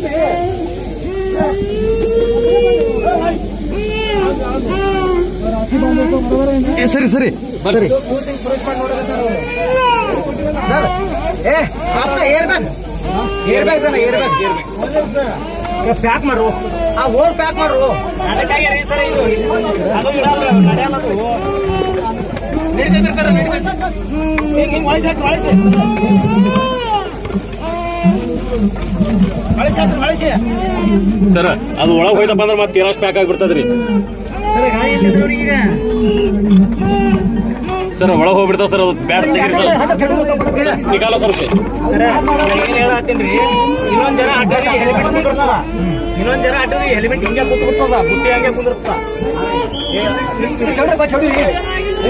ಏ ಸರಿ ಸರಿ ಸರಿ ಸರ್ ಏ ಅಪ್ಪ air bag air bag sir air bag pack ಮಾಡು ಆ ಓಲ್ ಪ್ಯಾಕ್ ಮಾಡು ಅದಕ್ಕಾಗಿ ರೀ ಸರ್ ಇದು ಅದು ಇಡಲ್ಲ ನಡೆಯಲ್ಲ ಅದು ನಡೀತೈತೆ ಸರ್ ನಡೀತೈತೆ ಹಿಂಗ್ ಹಿಂಗ್ ಒಳಗೆ ಹಾಕಿ ಒಳಗೆ ಒಳಗೆ ಹಾಕಿ ಒಳಗೆ ಸರ್ ಅದು ಒಳಗೆ ಹೋಯ್ತಪ್ಪ ಅಂದ್ರೆ ಮತ್ತೆ ಏನಷ್ಟು ಪ್ಯಾಕ್ ಆಗಿಬಿಡ್ತದ್ರಿ ಸರ್ ಗಾಡಿ ಎಲ್ಲಿ ಸರ್ ಈಗ ಸರ್ ಒಳಗೆ ಹೋಗ್ಬಿಡ್ತಾವ ಸರ್ ಅದು ಬ್ಯಾಟ್ ತೆಗೀರಿ ಸರ್ ನಿಕಾಲ ಸರ್ ಸರ ಏನ್ ಹೇಳತ್ತೀನ್ರಿ ಇನ್ನೊಂದ್ ಜನ ಅಡ್ಡರಿ ಹೆಲ್ಮೆಟ್ ಕುಂದಿರ್ತದ ಇನ್ನೊಂದ್ ಜನ ಅಡ್ಡರಿ ಹೆಲ್ಮೆಟ್ ಹಿಂಗೆ ಕೂತ್ ಬಿಡ್ತದ ಬುಟ್ಟಿ ಹಂಗೆ ಕುಂದಿರ್ತದ ಏ, ಇದು ಚೌಡಿ ಬಾ, ಚೌಡಿ. ಏ,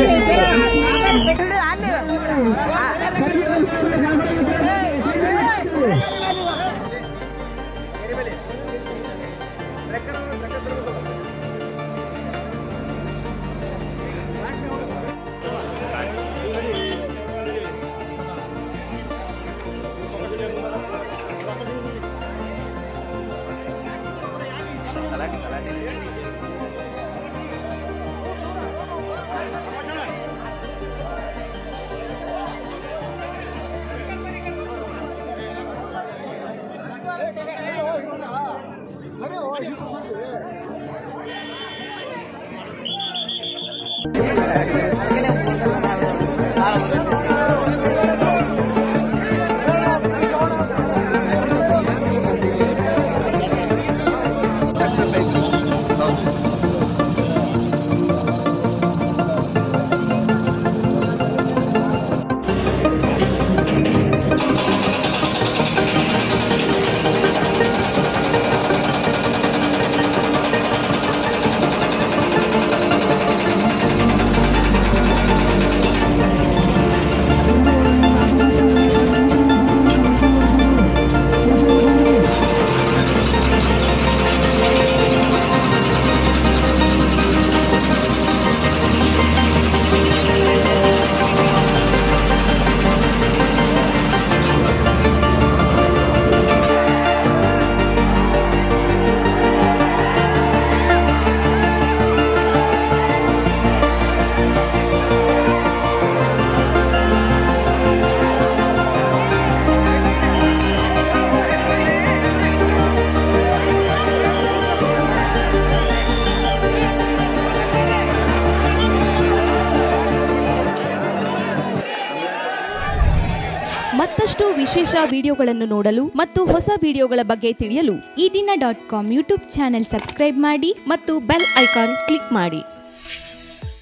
ಮತ್ತಷ್ಟು ವಿಶೇಷ ವಿಡಿಯೋಗಳನ್ನು ನೋಡಲು ಮತ್ತು ಹೊಸ ವಿಡಿಯೋಗಳ ಬಗ್ಗೆ ತಿಳಿಯಲು ಈ ದಿನ dot com YouTube channel subscribe ಮಾಡಿ ಮತ್ತು ಬೆಲ್ ಐಕಾನ್ ಕ್ಲಿಕ್ ಮಾಡಿ